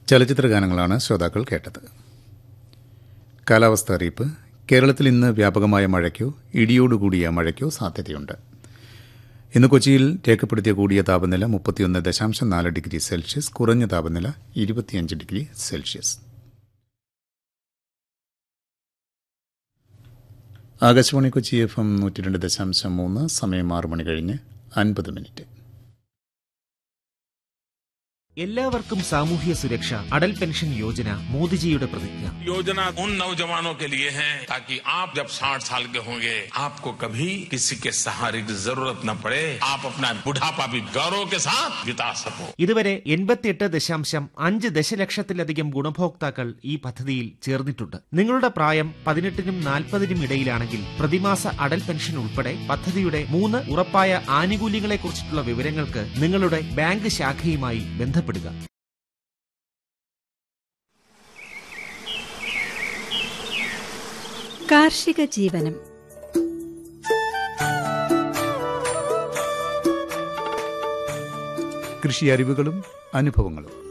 ചലച്ചിത്ര ഗാനങ്ങളാണ് ശ്രോതാക്കൾ കേട്ടത് കാലാവസ്ഥ അറിയിപ്പ് കേരളത്തിൽ ഇന്ന് വ്യാപകമായ മഴയ്ക്കോ ഇടിയോടുകൂടിയ മഴയ്ക്കോ സാധ്യതയുണ്ട് ഇന്ന് കൊച്ചിയിൽ രേഖപ്പെടുത്തിയ കൂടിയ താപനില മുപ്പത്തിയൊന്ന് ദശാംശം നാല് ഡിഗ്രി സെൽഷ്യസ് കുറഞ്ഞ താപനില ഇരുപത്തിയഞ്ച് degree celsius Akashvani Kochi F M നൂറ്റി രണ്ട് ദശാംശം മൂന്ന് സമയം ആറ് മണി കഴിഞ്ഞ് അൻപത് മിനിറ്റ് എല്ലാവർക്കും സാമൂഹ്യ സുരക്ഷ അടൽ പെൻഷൻ യോജന മോദിജിയുടെ പ്രതിജ്ഞ योजना उन नौजवानों के लिए है ताकि आप जब 60 साल के होंगे आपको कभी किसी के सहारे की जरूरत न पड़े आप अपना बुढ़ापा भी गौरव के साथ बिता सको ഇതുവരെ എൺപത്തിയെട്ട് ദശാംശം അഞ്ച് ദശലക്ഷത്തിലധികം ഗുണഭോക്താക്കൾ ഈ പദ്ധതിയിൽ ചേർന്നിട്ടുണ്ട് നിങ്ങളുടെ പ്രായം പതിനെട്ടിനും നാൽപ്പതിനും ഇടയിലാണെങ്കിൽ പ്രതിമാസ അടൽ പെൻഷൻ ഉൾപ്പെടെ പദ്ധതിയുടെ മൂന്ന് ഉറപ്പായ ആനുകൂല്യങ്ങളെക്കുറിച്ചിട്ടുള്ള വിവരങ്ങൾക്ക് നിങ്ങളുടെ ബാങ്ക് ശാഖയുമായി ബന്ധപ്പെടുക കാർഷിക ജീവനം കൃഷി അറിവുകളും അനുഭവങ്ങളും